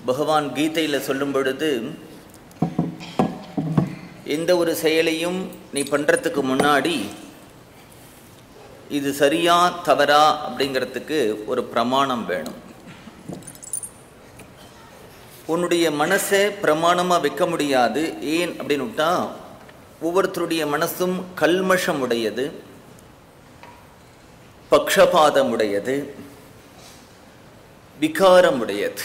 பகவான் கீதையில் சொல்லும் பொழுது எந்த ஒரு செயலையும் நீ பண்ணுறதுக்கு முன்னாடி இது சரியா தவறா அப்படிங்கிறதுக்கு ஒரு பிரமாணம் வேணும் உன்னுடைய மனசை பிரமாணமாக வைக்க முடியாது ஏன் அப்படின்னு விட்டா ஒவ்வொருத்தருடைய மனசும் கல்மஷம் உடையது பக்ஷபாதம் உடையது விகாரம் உடையது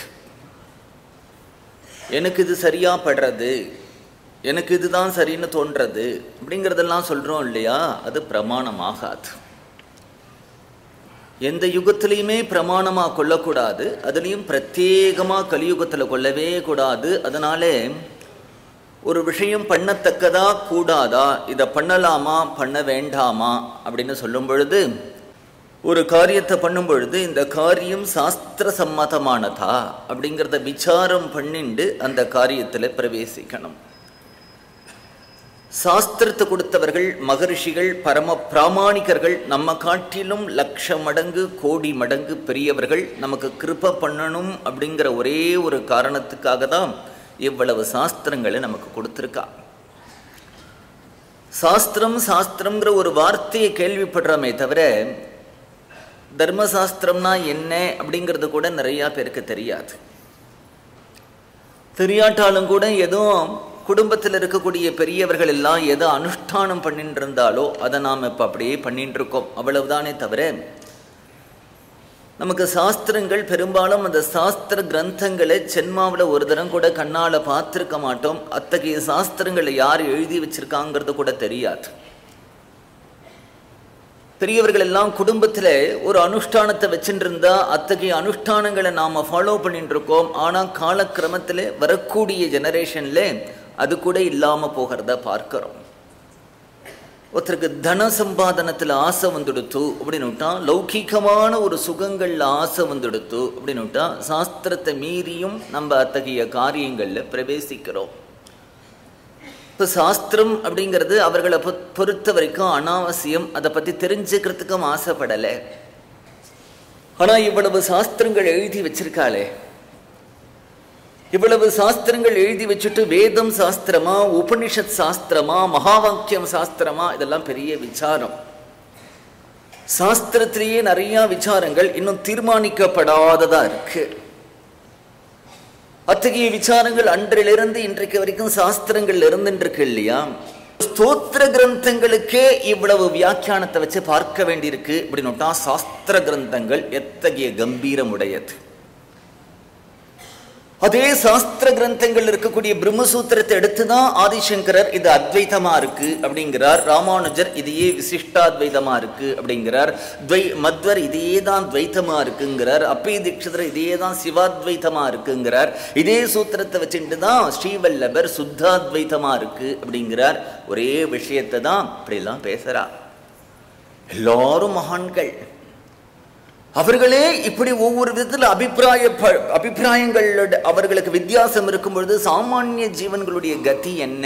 எனக்கு இது சரியா படுறது எனக்கு இதுதான் சரின்னு தோன்றது அப்படிங்கிறதெல்லாம் சொல்கிறோம் இல்லையா அது பிரமாணமாகாது எந்த யுகத்திலையுமே பிரமாணமாக கொள்ளக்கூடாது அதுலேயும் பிரத்யேகமாக கலியுகத்தில் கொள்ளவே கூடாது அதனாலே ஒரு விஷயம் பண்ணத்தக்கதா கூடாதா இதை பண்ணலாமா பண்ண வேண்டாமா அப்படின்னு சொல்லும் பொழுது ஒரு காரியத்தை பண்ணும் பொழுது இந்த காரியம் சாஸ்திர சம்மதமானதா அப்படிங்கிறத விசாரம் பண்ணிண்டு அந்த காரியத்தில் பிரவேசிக்கணும் சாஸ்திரத்தை கொடுத்தவர்கள் மகரிஷிகள் பரம பிராமாணிகர்கள் நம்ம காட்டிலும் லட்ச மடங்கு கோடி மடங்கு பெரியவர்கள் நமக்கு கிருப பண்ணணும் அப்படிங்கிற ஒரே ஒரு காரணத்துக்காக தான் இவ்வளவு சாஸ்திரங்களை நமக்கு கொடுத்துருக்கா சாஸ்திரம் சாஸ்திரங்கிற ஒரு வார்த்தையை கேள்விப்படுறோமே தவிர தர்மசாஸ்திரம்னா என்ன அப்படிங்கிறது கூட நிறையா பேருக்கு தெரியாது தெரியாட்டாலும் கூட எதுவும் குடும்பத்தில் இருக்கக்கூடிய பெரியவர்கள் எல்லாம் எதை அனுஷ்டானம் பண்ணிட்டு இருந்தாலோ அதை நாம் இப்போ அப்படியே பண்ணிட்டு இருக்கோம் அவ்வளவுதானே தவிர நமக்கு சாஸ்திரங்கள் பெரும்பாலும் அந்த சாஸ்திர கிரந்தங்களை சென்மாவில் ஒரு தரம் கூட கண்ணால் பார்த்துருக்க மாட்டோம் அத்தகைய சாஸ்திரங்களை யார் எழுதி வச்சிருக்காங்கிறது கூட தெரியாது பெரியவர்கள் எல்லாம் குடும்பத்தில் ஒரு அனுஷ்டானத்தை வச்சுட்டு இருந்தா அத்தகைய அனுஷ்டானங்களை நாம் ஃபாலோ பண்ணிட்டு இருக்கோம் ஆனால் காலக்கிரமத்தில் வரக்கூடிய ஜெனரேஷனில் அது கூட இல்லாமல் போகிறத பார்க்கிறோம் ஒருத்தருக்கு தன சம்பாதனத்தில் ஆசை வந்துடுத்து அப்படின்னு விட்டா லௌகிகமான ஒரு சுகங்களில் ஆசை வந்துடுத்து அப்படின்னு விட்டா சாஸ்திரத்தை மீறியும் நம்ம அத்தகைய காரியங்களில் பிரவேசிக்கிறோம் இப்போ சாஸ்திரம் அப்படிங்கிறது அவர்களை பொறுத்த வரைக்கும் அனாவசியம் அதை பற்றி தெரிஞ்சுக்கிறதுக்கும் ஆசைப்படலை ஆனால் இவ்வளவு சாஸ்திரங்கள் எழுதி வச்சிருக்காளே இவ்வளவு சாஸ்திரங்கள் எழுதி வச்சுட்டு வேதம் சாஸ்திரமா உபனிஷத் சாஸ்திரமா மகாவாக்கியம் சாஸ்திரமா இதெல்லாம் பெரிய விசாரம் சாஸ்திரத்திலேயே நிறைய விசாரங்கள் இன்னும் தீர்மானிக்கப்படாததா இருக்கு அத்தகைய விசாரங்கள் அன்றிலிருந்து இன்றைக்கு வரைக்கும் சாஸ்திரங்கள் இருந்துருக்கு இல்லையா ஸ்தோத்திர கிரந்தங்களுக்கே இவ்வளவு வியாக்கியானத்தை வச்சு பார்க்க வேண்டியிருக்கு அப்படின்னுட்டா சாஸ்திர கிரந்தங்கள் எத்தகைய கம்பீரம் உடையது அதே சாஸ்திர கிரந்தங்கள் இருக்கக்கூடிய பிரம்மசூத்திரத்தை எடுத்துதான் ஆதிசங்கரர் இது அத்வைதமா இருக்கு அப்படிங்கிறார் ராமானுஜர் இதையே விசிஷ்டாத்வைதமா இருக்கு அப்படிங்கிறார் துவை மத்வர் இதையே தான் துவைத்தமா இருக்குங்கிறார் அப்பே தீட்சிதர் இதையே தான் சிவாத்வைத்தமா இருக்குங்கிறார் இதே சூத்திரத்தை வச்சுட்டு தான் ஸ்ரீவல்லபர் சுத்தாத்வைத்தமா இருக்கு அப்படிங்கிறார் ஒரே விஷயத்தை தான் இப்படிலாம் பேசுறா எல்லாரும் மகான்கள் அவர்களே இப்படி ஒவ்வொரு விதத்தில் அபிப்பிராய அபிப்பிராயங்கள் அவர்களுக்கு வித்தியாசம் இருக்கும் பொழுது சாமானிய ஜீவன்களுடைய கதி என்ன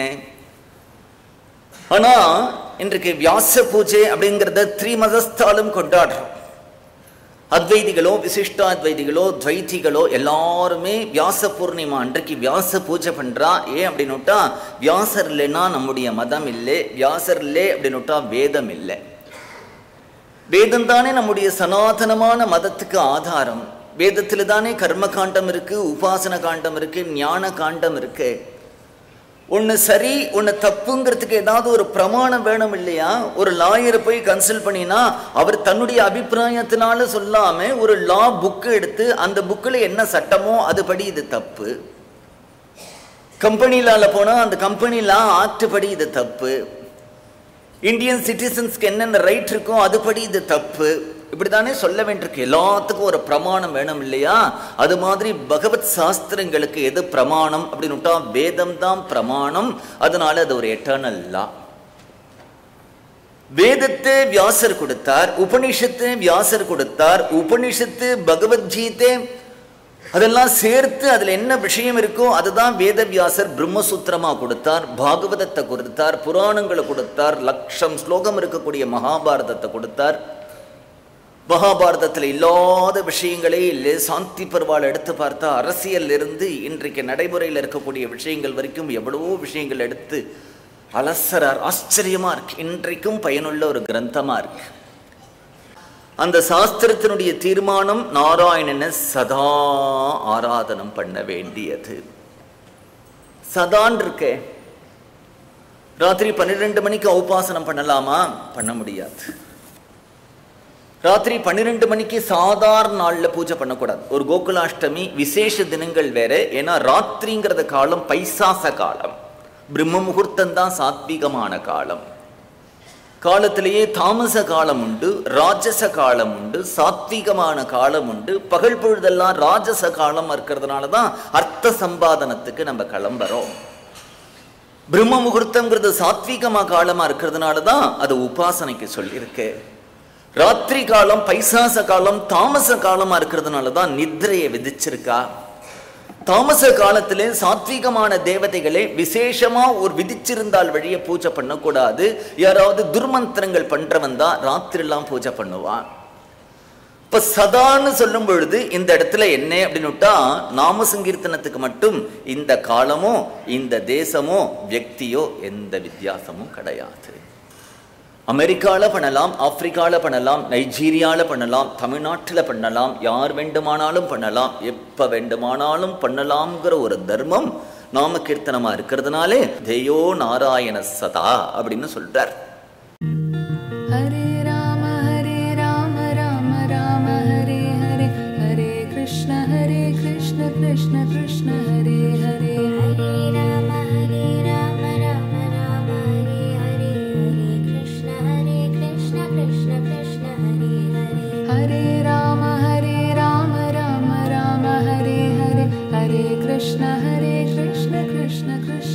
ஆனா இன்றைக்கு வியாச பூஜை அப்படிங்கிறத த்ரீமதஸ்தாலும் கொண்டாடுறோம் அத்வைதிகளோ விசிஷ்டாத்வைதிகளோ துவைத்திகளோ எல்லாருமே வியாச பூர்ணிமா அன்றைக்கு வியாச பூஜை பண்றா ஏன் அப்படின்னுட்டா வியாசர் இல்லைன்னா நம்முடைய மதம் இல்லை வியாசர் இல்லை அப்படின்னுட்டா வேதம் இல்லை வேதம் தானே நம்முடைய சனாதனமான மதத்துக்கு ஆதாரம் வேதத்தில் தானே கர்ம காண்டம் இருக்கு உபாசன காண்டம் இருக்கு ஞான காண்டம் இருக்கு ஒன்று சரி ஒன்று தப்புங்கிறதுக்கு ஏதாவது ஒரு பிரமாணம் வேணும் இல்லையா ஒரு லாயரை போய் கன்சல்ட் பண்ணினா அவர் தன்னுடைய அபிப்பிராயத்தினால சொல்லாம ஒரு லா புக்கு எடுத்து அந்த புக்கில் என்ன சட்டமோ அதுபடி இது தப்பு கம்பெனிலால போனால் அந்த கம்பெனிலா ஆக்ட் படி இது தப்பு இந்தியன் சிட்டிசன்ஸ்க்கு என்னென்ன ரைட் இருக்கோ அதுபடி இது தப்பு இப்படி தானே சொல்ல வேண்டியிருக்கு எல்லாத்துக்கும் ஒரு பிரமாணம் வேணும் இல்லையா அது மாதிரி பகவத் சாஸ்திரங்களுக்கு எது பிரமாணம் அப்படின்னு விட்டா வேதம் தான் பிரமாணம் அதனால அது ஒரு எட்டர்னல் லா வேதத்தை வியாசர் கொடுத்தார் உபனிஷத்து வியாசர் கொடுத்தார் உபனிஷத்து பகவத்கீதை அதெல்லாம் சேர்த்து அதில் என்ன விஷயம் இருக்கோ அதுதான் வேதவியாசர் பிரம்மசூத்திரமா கொடுத்தார் பாகவதத்தை கொடுத்தார் புராணங்களை கொடுத்தார் லட்சம் ஸ்லோகம் இருக்கக்கூடிய மகாபாரதத்தை கொடுத்தார் மகாபாரதத்தில் இல்லாத விஷயங்களே இல்லை சாந்தி பருவால் எடுத்து பார்த்தா அரசியல் இருந்து இன்றைக்கு நடைமுறையில் இருக்கக்கூடிய விஷயங்கள் வரைக்கும் எவ்வளவோ விஷயங்கள் எடுத்து அலசரார் ஆச்சரியமா இருக்கு இன்றைக்கும் பயனுள்ள ஒரு கிரந்தமா இருக்கு அந்த சாஸ்திரத்தினுடைய தீர்மானம் நாராயணனை சதா ஆராதனம் பண்ண வேண்டியது சதான் இருக்கே ராத்திரி பன்னிரெண்டு மணிக்கு உபாசனம் பண்ணலாமா பண்ண முடியாது ராத்திரி பன்னிரெண்டு மணிக்கு சாதாரண நாளில் பூஜை பண்ணக்கூடாது ஒரு கோகுலாஷ்டமி விசேஷ தினங்கள் வேற ஏன்னா ராத்திரிங்கிறத காலம் பைசாச காலம் பிரம்ம முகூர்த்தம் தான் சாத்வீகமான காலம் காலத்திலேயே தாமச காலம் உண்டு ராஜச காலம் உண்டு சாத்வீகமான காலம் உண்டு பகல் பொழுதெல்லாம் ராஜச காலம் இருக்கிறதுனால தான் அர்த்த சம்பாதனத்துக்கு நம்ம கிளம்புறோம் பிரம்ம முகூர்த்தங்கிறது சாத்வீகமா காலமா இருக்கிறதுனால தான் அது உபாசனைக்கு சொல்லியிருக்கு ராத்திரி காலம் பைசாச காலம் தாமச காலமா இருக்கிறதுனால தான் நித்ரையை விதிச்சிருக்கா தாமச காலத்திலே சாத்வீகமான தேவதைகளே விசேஷமா ஒரு விதிச்சிருந்தால் வழிய பூஜை பண்ணக்கூடாது யாராவது துர்மந்திரங்கள் பண்றவன் தான் ராத்திரிலாம் பூஜை பண்ணுவான் இப்ப சதான்னு சொல்லும் பொழுது இந்த இடத்துல என்ன அப்படின்னு விட்டா நாம சங்கீர்த்தனத்துக்கு மட்டும் இந்த காலமோ இந்த தேசமோ வியக்தியோ எந்த வித்தியாசமும் கிடையாது அமெரிக்கால பண்ணலாம் ஆப்பிரிக்கால பண்ணலாம் நைஜீரியால பண்ணலாம் தமிழ்நாட்டில் பண்ணலாம் யார் வேண்டுமானாலும் பண்ணலாம் எப்ப வேண்டுமானாலும் பண்ணலாம்ங்கிற ஒரு தர்மம் நாம கீர்த்தனமா இருக்கிறதுனாலே தேயோ நாராயண சதா அப்படின்னு சொல்றார் हरे राम हरे राम राम राम हरे हरे हरे कृष्ण हरे कृष्ण कृष्ण कृष्ण हरे हरे हरे राम हरे राम राम राम हरे हरे हरे कृष्ण हरे कृष्ण कृष्ण कृष्ण हरे हरे हरे राम हरे राम राम राम हरे हरे हरे कृष्ण हरे कृष्ण कृष्ण कृष्ण